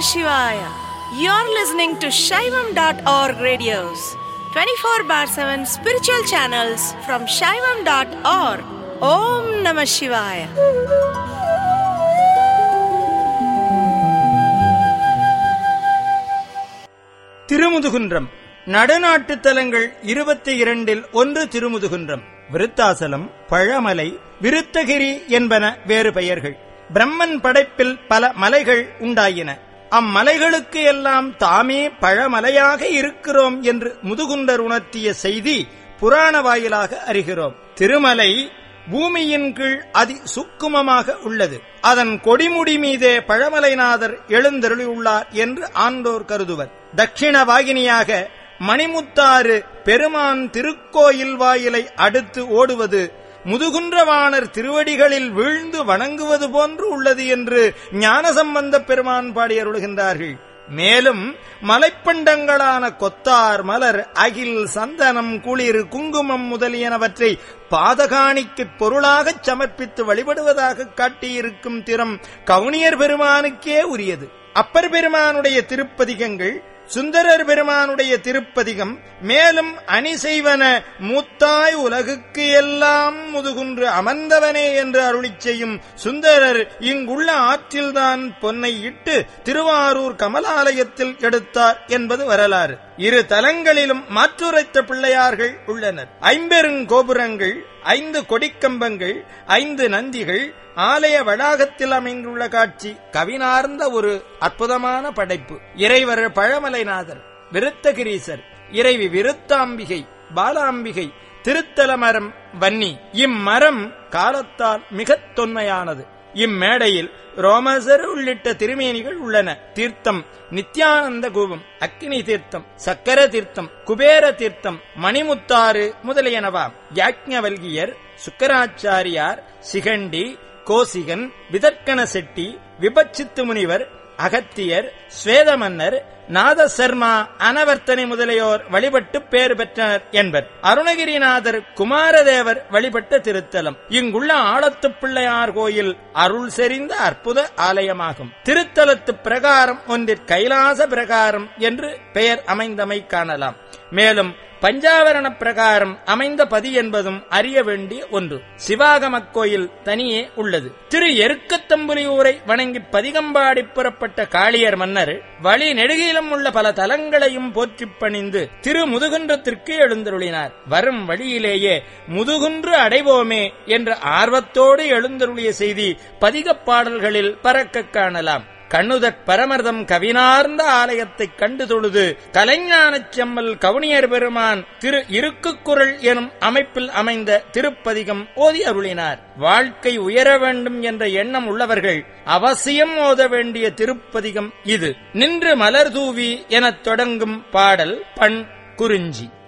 Shivaya. You're listening to Shaivam.org radios, 24 bar 7 spiritual channels from Shaivam.org. Om Namah Shivaya. Thirumudukundram நடுநாட்டு தலங்கள் இருபத்தி இரண்டில் ஒன்று திருமுதுகுன்றம் விருத்தாசலம் பழமலை விருத்தகிரி என்பன வேறு பெயர்கள் பிரம்மன் படைப்பில் பல மலைகள் உண்டாயின அம்மலைகளுக்கு எல்லாம் தாமே பழமலையாக இருக்கிறோம் என்று முதுகுண்டர் உணர்த்திய செய்தி புராண வாயிலாக அறிகிறோம் திருமலை பூமியின் கீழ் அதி சுக்குமமாக உள்ளது அதன் கொடிமுடி மீதே பழமலைநாதர் எழுந்தருளியுள்ளார் என்று ஆண்டோர் கருதுவர் தட்சிண வாகினியாக மணிமுத்தாறு பெருமான் திருக்கோயில் வாயிலை அடுத்து ஓடுவது முதுகுன்றவாணர் திருவடிகளில் வீழ்ந்து வணங்குவது போன்று உள்ளது என்று ஞானசம்பந்த பெருமான் பாடியருளுகின்றார்கள் மேலும் மலைப்பண்டங்களான கொத்தார் மலர் அகில் சந்தனம் குளிர் குங்குமம் முதலியனவற்றை பாதகாணிக்குப் பொருளாகச் சமர்ப்பித்து வழிபடுவதாக காட்டியிருக்கும் திறம் கவுனியர் பெருமானுக்கே உரியது அப்பர் பெருமானுடைய திருப்பதிகங்கள் சுந்தரர் பெருமானுடைய திருப்பதிகம் மேலும் அணி செய்வன மூத்தாய் உலகுக்கு எல்லாம் முதுகுன்று அமர்ந்தவனே என்று அருளிச் செய்யும் சுந்தரர் இங்குள்ள ஆற்றில்தான் பொன்னை இட்டு திருவாரூர் கமலாலயத்தில் எடுத்தார் என்பது வரலாறு இரு தலங்களிலும் மாற்றுரைத்த பிள்ளையார்கள் உள்ளனர் ஐம்பெருங்கோபுரங்கள் ஐந்து கொடிக்கம்பங்கள் ஐந்து நந்திகள் ஆலய வளாகத்தில் அமைந்துள்ள காட்சி கவினார்ந்த ஒரு அற்புதமான படைப்பு இறைவர் பழமலைநாதர் விருத்தகிரீசர் இறைவி விருத்தாம்பிகை பாலாம்பிகை திருத்தலமரம் வன்னி இம்மரம் காலத்தால் மிகத் தொன்மையானது இம்மேடையில் ரோமசர் உள்ளிட்ட திருமேனிகள் உள்ளன தீர்த்தம் நித்யானந்த கூபம் அக்னி தீர்த்தம் சக்கர தீர்த்தம் குபேர தீர்த்தம் மணிமுத்தாறு முதலியனவாம் யாக்ஞவல்கியர் சுக்கராச்சாரியார் சிகண்டி கோசிகன் விதர்க்கண செட்டி விபச்சித்து முனிவர் அகத்தியர் ஸ்வேதமன்னர் நாதசர்மா அனவர்த்தனை முதலியோர் வழிபட்டு பேர் பெற்றனர் என்பர் அருணகிரிநாதர் குமாரதேவர் வழிபட்ட திருத்தலம் இங்குள்ள ஆழத்து பிள்ளையார் கோயில் அருள் செறிந்த அற்புத ஆலயமாகும் திருத்தலத்து பிரகாரம் ஒன்றிற் கைலாச பிரகாரம் என்று பெயர் அமைந்தமை காணலாம் மேலும் பஞ்சாவரண பிரகாரம் அமைந்த பதி என்பதும் அறிய வேண்டிய ஒன்று சிவாகமக் கோயில் தனியே உள்ளது திரு எருக்கத்தம்புலியூரை வணங்கி பதிகம்பாடி புறப்பட்ட காளியர் மன்னர் வழி நெடுகிலும் உள்ள பல தலங்களையும் போற்றிப் பணிந்து திரு முதுகுன்றத்திற்கு எழுந்தருளினார் வரும் வழியிலேயே முதுகுன்று அடைவோமே என்ற ஆர்வத்தோடு எழுந்தருளிய செய்தி பதிகப் பாடல்களில் பறக்கக் காணலாம் கண்ணுதற் பரமர்தம் கவினார்ந்த ஆலயத்தைக் கண்டு தொழுது கலைஞானச் செம்மல் கவுனியர் பெருமான் திரு இருக்குக்குரல் எனும் அமைப்பில் அமைந்த திருப்பதிகம் ஓதி அருளினார் வாழ்க்கை உயர வேண்டும் என்ற எண்ணம் உள்ளவர்கள் அவசியம் ஓத வேண்டிய திருப்பதிகம் இது நின்று மலர் தூவி எனத் தொடங்கும் பாடல் பண் குறிஞ்சி